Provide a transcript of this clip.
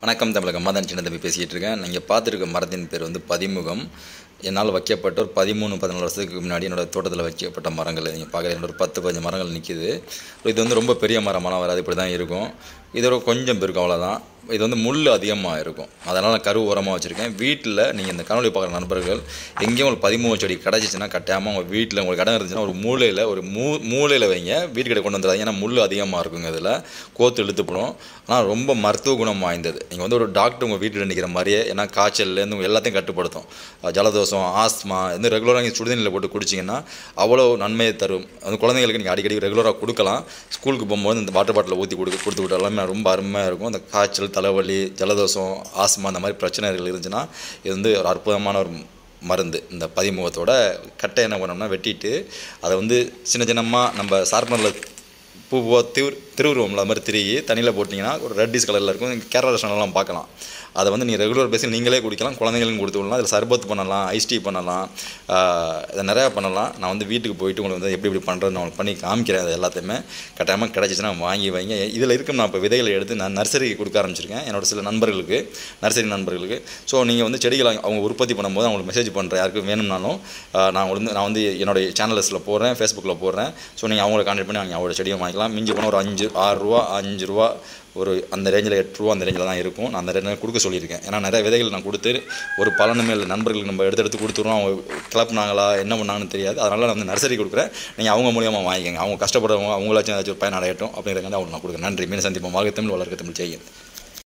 வணக்கம் தமிழகம் மதன் சின்ன தம்பி பேசிகிட்டு இருக்கேன் நீங்கள் பார்த்துருக்க மரத்தின் பேர் வந்து பதிமுகம் என்னால் வைக்கப்பட்ட ஒரு பதிமூணு பதினாலு வருஷத்துக்கு முன்னாடி என்னோட தோட்டத்தில் வைக்கப்பட்ட மரங்கள் நீங்கள் பார்க்குறது என்னோட ஒரு பத்து பதினஞ்சு மரங்கள் நிற்கிது இது வந்து ரொம்ப பெரிய மரமெல்லாம் வராது இப்படி தான் இருக்கும் இதோட கொஞ்சம் இருக்கும் அவ்வளோதான் இது வந்து முள் அதிகமாக இருக்கும் அதனால் நான் கரு உரமாக வச்சுருக்கேன் வீட்டில் நீங்கள் இந்த கனவுளி பார்க்குற நண்பர்கள் எங்கேயும் உங்களுக்கு பதிமூணு செடி கிடச்சிச்சின்னா கட்டாமல் உங்கள் வீட்டில் உங்களுக்கு இடம் இருந்துச்சுன்னா ஒரு மூலையில் ஒரு மூ மூலையில் வைங்க வீட்டுக்கிட்ட கொண்டு வந்துடாதீங்க ஏன்னா முள் அதிகமாக இருக்குங்க இதில் கோத்து இழுத்துப்படும் ஆனால் ரொம்ப மருத்துவ குணம் வாய்ந்தது நீங்கள் வந்து ஒரு டாக்டர் உங்கள் வீட்டில் நிற்கிற மாதிரியே ஏன்னா காய்ச்சல்லேருந்து உங்கள் எல்லாத்தையும் கட்டுப்படுத்தும் அஹ் ஜலதோஷம் ஆஸ்மா வந்து ரெகுலராக நீங்கள் சுடுதண்ணியில் போட்டு குடிச்சிங்கன்னா அவ்வளோ நன்மையை தரும் அந்த குழந்தைங்களுக்கு நீங்கள் அடிக்கடி ரெகுலராக கொடுக்கலாம் ஸ்கூலுக்கு போகும்போது இந்த வாட்டர் பாட்டில் ஊற்றி கொடுக்க கொடுத்து விட்டு எல்லாமே ரொம்ப அருமையாக இருக்கும் அந்த காய்ச்சல் தலைவலி ஜலதோஷம் ஆஸ்மா அந்த மாதிரி பிரச்சனைகள் இருந்துச்சுன்னா இது வந்து ஒரு அற்புதமான ஒரு மருந்து இந்த பதிமுகத்தோட கட்டை என்ன பண்ணோம்னா வெட்டிட்டு அதை வந்து சின்ன சின்னமாக நம்ம சார்பனில் பூ பூவா திரு திருவுருவம்ல அது மாதிரி திருகி தண்ணியில் போட்டிங்கன்னா ஒரு ரெட்டிஸ் கலரில் இருக்கும் நீங்கள் கேரளா ரெஸ்டாரண்ட்லாம் பார்க்கலாம் அதை வந்து நீங்கள் ரெகுலர் பேஸில் நீங்களே குடிக்கலாம் குழந்தைங்களுக்கும் கொடுத்து விடலாம் அதில் சர்பத் பண்ணலாம் ஐஸ் டீ பண்ணலாம் ஆஹ் இதை நிறையா பண்ணலாம் நான் வந்து வீட்டுக்கு போயிட்டு உங்களுக்கு வந்து எப்படி எப்படி பண்ணுறது நான் உங்களுக்கு பண்ணி காமிக்கிறேன் அது எல்லாத்தையுமே கட்டாயமாக கிடச்சிச்சுன்னா வாங்கி வைங்க இதில் இருக்கும் நான் இப்போ விதைகளை எடுத்து நான் நர்சரிக்கு கொடுக்க ஆரம்பிச்சிருக்கேன் என்னோட சில நண்பர்களுக்கு நர்சரி நண்பர்களுக்கு ஸோ நீங்கள் வந்து செடிகளை அவங்க உற்பத்தி பண்ணும்போது அவங்களுக்கு மெசேஜ் பண்ணுறேன் யாருக்கு வேணும்னாலும் ஆஹ் நான் வந்து நான் வந்து என்னோட சேனல்ஸில் போடுறேன் ஃபேஸ்புக்கில் போடுறேன் ஸோ நீங்கள் அவங்கள கான்டெக்ட் பண்ணி அவங்க அவங்களோட செடியை வாங்கிக்கலாம் மிஞ்சி போனால் ஒரு அஞ்சு ஆறு ரூபா அஞ்சு ரூபா ஒரு அந்த ரேஞ்சில் எட்டு ரூபா அந்த ரேஞ்சில் தான் இருக்கும் நான் அந்த ரேஞ்சில் கொடுக்க சொல்லியிருக்கேன் ஏன்னா நிறைய விதைகள் நான் கொடுத்து ஒரு பலனுமே இல்லை நண்பர்களுக்கு நம்ம எடுத்து எடுத்து கொடுத்துருவோம் அவங்க கிளப்புனாங்களா என்ன பண்ணாங்கன்னு தெரியாது அதனால் நான் வந்து நர்சரி கொடுக்குறேன் நீங்கள் அவங்க மூலியமாக வாங்கிக்கோங்க அவங்க கஷ்டப்படுறவங்க அவங்களாச்சும் ஏதாச்சும் ஒரு பயன் அடையட்டும் அப்படிங்கிறதுக்காக அவங்களுக்கு நான் கொடுக்குறேன் நன்றி மீன் சந்திப்போம் வாழ்க்கை தமிழ் வளர்க்க தமிழ் செய்யுங்க